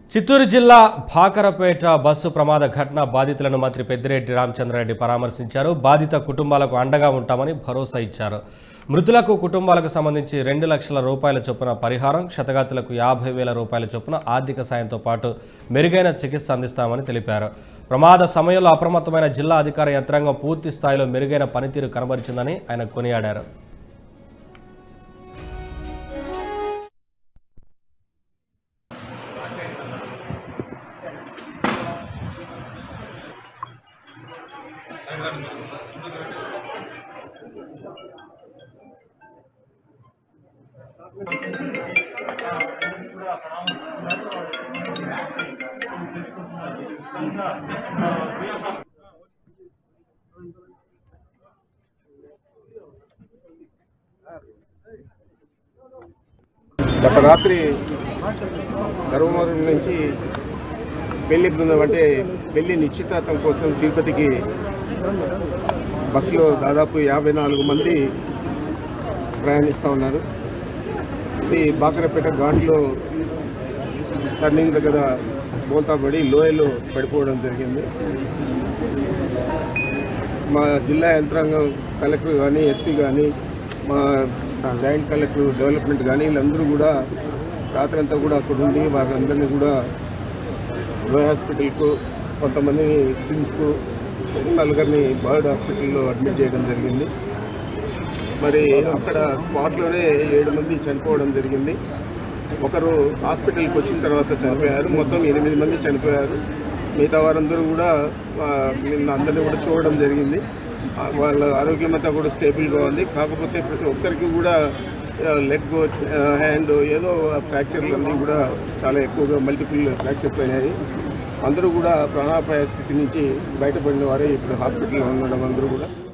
చిత్తూరు జిల్లా భాకరపేట బస్సు ప్రమాద ఘటన బాధితులను మంత్రి పెద్దిరెడ్డి రామచంద్రారెడ్డి పరామర్శించారు బాధిత కుటుంబాలకు అండగా ఉంటామని భరోసా ఇచ్చారు మృతులకు కుటుంబాలకు సంబంధించి రెండు లక్షల రూపాయల చొప్పున పరిహారం క్షతగాతులకు యాభై వేల రూపాయల చొప్పున ఆర్థిక సాయంతో పాటు మెరుగైన చికిత్స అందిస్తామని తెలిపారు ప్రమాద సమయంలో అప్రమత్తమైన జిల్లా అధికార యంత్రాంగం పూర్తి స్థాయిలో మెరుగైన పనితీరు కనబరిచిందని ఆయన కొనియాడారు గత రాత్రి ధర్మవరం నుంచి పెళ్లి బృందం అంటే పెళ్లి నిశ్చితార్థం కోసం తిరుపతికి బస్సులో దాదాపు యాభై నాలుగు మంది ప్రయాణిస్తూ ఉన్నారు ఇది బాకరపేట ఘాట్లో టర్నింగ్ దగ్గర బోల్తాపడి లోయలో పడిపోవడం జరిగింది మా జిల్లా యంత్రాంగం కలెక్టర్ కానీ ఎస్పీ కానీ మా జాయింట్ కలెక్టర్ డెవలప్మెంట్ కానీ వీళ్ళందరూ కూడా రాత్రి అంతా కూడా అక్కడ ఉండి వాళ్ళందరినీ కూడా లోయ హాస్పిటల్కు కొంతమందిని స్విమ్స్కు నలుగురిని బర్డ్ హాస్పిటల్లో అడ్మిట్ చేయడం జరిగింది మరి అక్కడ స్పాట్లోనే ఏడు మంది చనిపోవడం జరిగింది ఒకరు హాస్పిటల్కి వచ్చిన తర్వాత చనిపోయారు మొత్తం ఎనిమిది మంది చనిపోయారు మిగతా వారందరూ కూడా ఆ, నిన్న అందరినీ కూడా చూడడం జరిగింది ఆ, వాళ్ళ ఆరోగ్యం అంతా కూడా స్టేబుల్గా ఉంది కాకపోతే ప్రతి ఒక్కరికి కూడా లెగ్ హ్యాండ్ ఏదో ఫ్రాక్చర్లు అన్నీ కూడా చాలా ఎక్కువగా మల్టిపుల్ ఫ్రాక్చర్స్ అయ్యాయి అందరూ కూడా ప్రాణాపాయ స్థితి నుంచి బయటపడిన వారే ఇప్పుడు హాస్పిటల్లో ఉండడం అందరూ కూడా